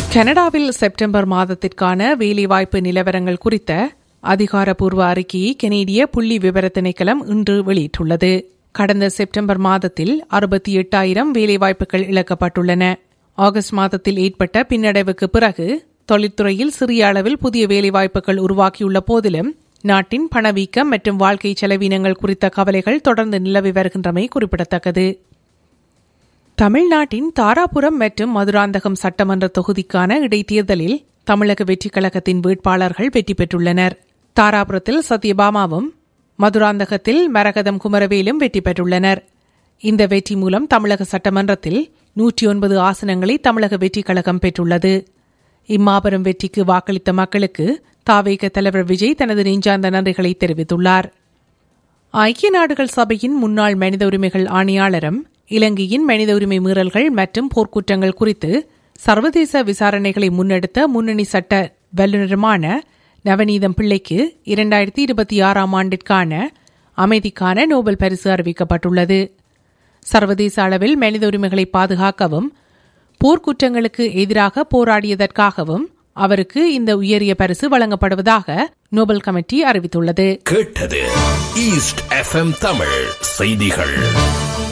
கனடாவில் செப்டம்பர் மாதத்திற்கான வேலைவாய்ப்பு நிலவரங்கள் குறித்த அதிகாரப்பூர்வ அறிக்கையை கனேடிய புள்ளி விவர திணைக்களம் இன்று வெளியிட்டுள்ளது கடந்த செப்டம்பர் மாதத்தில் அறுபத்தி எட்டாயிரம் வேலைவாய்ப்புகள் இழக்கப்பட்டுள்ளன ஆகஸ்ட் மாதத்தில் ஏற்பட்ட பின்னடைவுக்கு பிறகு தொழில்துறையில் சிறிய அளவில் புதிய வேலைவாய்ப்புகள் உருவாக்கியுள்ள போதிலும் நாட்டின் பணவீக்கம் மற்றும் வாழ்க்கை செலவினங்கள் குறித்த கவலைகள் தொடர்ந்து நிலவி வருகின்றமை குறிப்பிடத்தக்கது தமிழ்நாட்டின் தாராபுரம் மற்றும் மதுராந்தகம் சட்டமன்ற தொகுதிக்கான இடைத்தேர்தலில் தமிழக வெற்றிக் கழகத்தின் வேட்பாளர்கள் வெற்றி பெற்றுள்ளனர் தாராபுரத்தில் சத்யபாமாவும் மதுராந்தகத்தில் மரகதம் குமரவேலும் வெற்றி பெற்றுள்ளனர் இந்த வெற்றி மூலம் தமிழக சட்டமன்றத்தில் நூற்றி ஒன்பது ஆசனங்களை தமிழக வெற்றிக் கழகம் பெற்றுள்ளது இம்மாபெரும் வெற்றிக்கு வாக்களித்த மக்களுக்கு தாவேக தலைவர் விஜய் தனது நெஞ்சார்ந்த நன்றிகளை தெரிவித்துள்ளார் ஐக்கிய நாடுகள் சபையின் முன்னாள் மனித உரிமைகள் ஆணையாளரும் இலங்கையின் மனித உரிமை மீறல்கள் மற்றும் போர்க்குற்றங்கள் குறித்து சர்வதேச விசாரணைகளை முன்னெடுத்த முன்னணி சட்ட வல்லுநருமான நவநீதம் பிள்ளைக்கு இரண்டாயிரத்தி இருபத்தி ஆறாம் ஆண்டிற்கான அமைதிக்கான நோபல் பரிசு அறிவிக்கப்பட்டுள்ளது சர்வதேச அளவில் மனித உரிமைகளை பாதுகாக்கவும் போர்க்குற்றங்களுக்கு எதிராக போராடியதற்காகவும் அவருக்கு இந்த உயரிய பரிசு வழங்கப்படுவதாக நோபல் கமிட்டி அறிவித்துள்ளது கேட்டது ஈஸ்ட் எஃப்எம் தமிழ் செய்திகள்